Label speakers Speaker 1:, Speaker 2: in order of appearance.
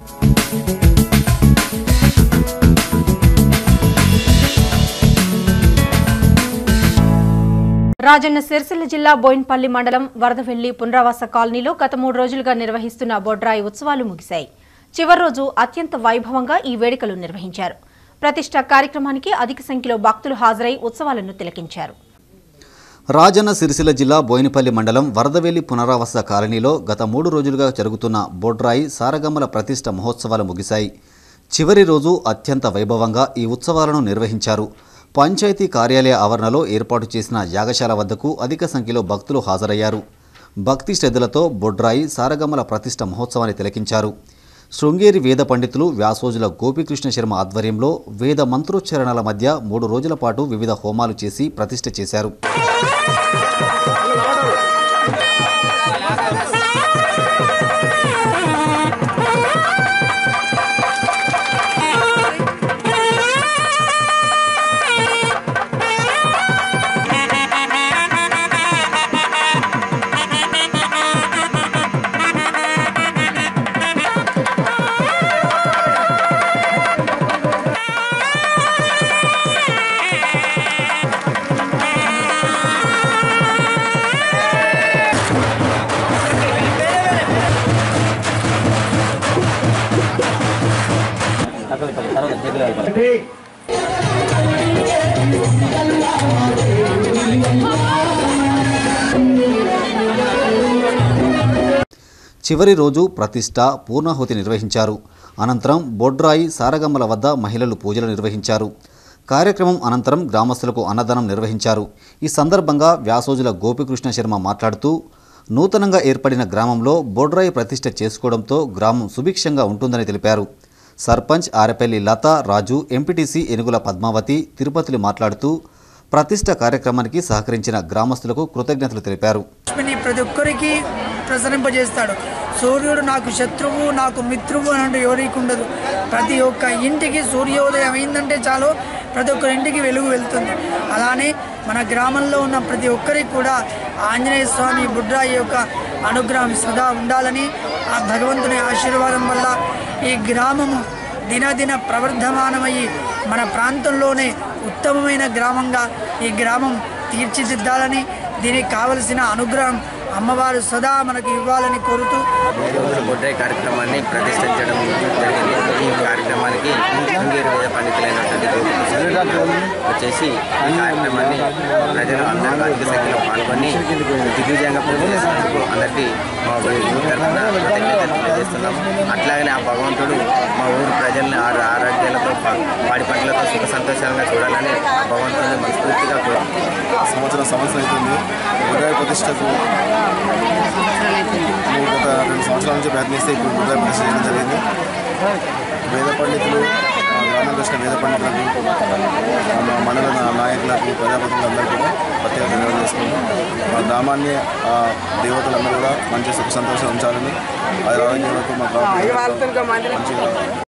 Speaker 1: రాజన్న సిరిసిల్ల జిల్లా బోయిన్పల్లి మండలం వరదవెల్లి పునరావాస కాలనీలో గత మూడు రోజులుగా నిర్వహిస్తున్న బొడ్రాయి ఉత్సవాలు ముగిశాయి చివరి రోజు అత్యంత వైభవంగా ఈ వేడుకలు నిర్వహించారు ప్రతిష్ట కార్యక్రమానికి అధిక సంఖ్యలో భక్తులు హాజరై ఉత్సవాలను తిలకించారు
Speaker 2: రాజన్న సిరిసిల్ల జిల్లా బోయినపల్లి మండలం వరదవేలి పునరావాస కాలనీలో గత మూడు రోజులుగా జరుగుతున్న బొడ్రాయి సారగమ్మల ప్రతిష్ట మహోత్సవాలు ముగిశాయి చివరి రోజు అత్యంత వైభవంగా ఈ ఉత్సవాలను నిర్వహించారు పంచాయతీ కార్యాలయ ఆవరణలో ఏర్పాటు చేసిన యాగశాల వద్దకు అధిక సంఖ్యలో భక్తులు హాజరయ్యారు భక్తి శ్రద్ధలతో బొడ్రాయి సారగమ్మల ప్రతిష్ట మహోత్సవాన్ని తిలకించారు శృంగేరి వేద పండితులు వ్యాసోజుల గోపీకృష్ణ శర్మ ఆధ్వర్యంలో వేద మంత్రోచ్చారణల మధ్య మూడు రోజుల పాటు వివిధ హోమాలు చేసి ప్రతిష్ఠ చేశారు చివరి రోజు ప్రతిష్ట పూర్ణాహుతి నిర్వహించారు అనంతరం బొడ్రాయి సారగమ్మల వద్ద మహిళలు పూజలు నిర్వహించారు కార్యక్రమం అనంతరం గ్రామస్తులకు అన్నదానం నిర్వహించారు ఈ సందర్భంగా వ్యాసోజుల గోపికృష్ణ శర్మ మాట్లాడుతూ నూతనంగా ఏర్పడిన గ్రామంలో బొడ్రాయి ప్రతిష్ట చేసుకోవడంతో గ్రామం సుభిక్షంగా ఉంటుందని తెలిపారు సర్పంచ్ ఆరెపల్లి లత రాజు ఎంపీటీసీ ఎనుగుల పద్మావతి తిరుపతిలు మాట్లాడుతూ ప్రతిష్ట కార్యక్రమానికి సహకరించిన గ్రామస్తులకు కృతజ్ఞతలు తెలిపారు
Speaker 3: లక్ష్మిని ప్రతి ఒక్కరికి ప్రసరింపజేస్తాడు సూర్యుడు నాకు శత్రువు నాకు మిత్రువు అని అంటే ఎవరికి ఉండదు ప్రతి ఒక్క ఇంటికి సూర్యోదయం అయిందంటే చాలు ప్రతి ఒక్క ఇంటికి వెలుగు వెళ్తుంది అలానే మన గ్రామంలో ఉన్న ప్రతి ఒక్కరికి కూడా ఆంజనేయ స్వామి బుడ్రాయి యొక్క అనుగ్రహం సదా ఉండాలని ఆ భగవంతుని ఆశీర్వాదం వల్ల ఈ గ్రామము దినదిన ప్రవర్ధమానమయ్యి మన ప్రాంతంలోనే ఉత్తమమైన గ్రామంగా ఈ గ్రామం తీర్చిదిద్దాలని దీనికి కావలసిన అనుగ్రహం అమ్మవారు సదా మనకు ఇవ్వాలని కోరుతూ
Speaker 4: ఈరోజు బొడ్రాయి కార్యక్రమాన్ని ప్రతిష్ఠించడం జరిగింది ఈ కార్యక్రమానికి శృంగేరి వేద పండితులైనటువంటి గోపికృష్ణ గారు వచ్చేసి ఈ కార్యక్రమాన్ని ప్రజలు అందరూ అధిక సంఖ్యలో పాల్గొని దిగ్విజయంగా పూజ చేసినందుకు అందరికీ మా ఊరు తరఫున కృతజ్ఞతలు తెలియజేస్తున్నాము అట్లాగనే ఆ భగవంతుడు మా ఊరు ప్రజల్ని ఆరు ఆరోగ్యాలతో పా- వాడి పంటలతో సుఖ సంతోషంగా చూడాలని ఆ భగవంతుడిని మనస్ఫూర్తిగా కోరుకుంటున్నాము
Speaker 5: సంవత్సరం సంవత్సరం అవుతుంది ఉదయ ప్రతిష్టకు మేము గత రెండు సంవత్సరాల నుంచి ప్రయత్నిస్తే ఇప్పుడు ఉదయ ప్రతిష్ట చేయడం జరిగింది వేద పండితులు ఆ, గ్రామానికి వచ్చిన వేద పండితులకు ఆ, మా మండల నా- నాయకులకు ప్రజాప్రతినిధులందరూ కూడా ప్రత్యేక ధన్యవాదాలు చేసుకున్నాం మా గ్రామాన్ని ఆ దేవతలందరూ కూడా మంచి సుఖ సంతోషం ఉంచాలని అది ఆరోగ్యాలకు మా గ్రామ ప్రజలకు మంచిగా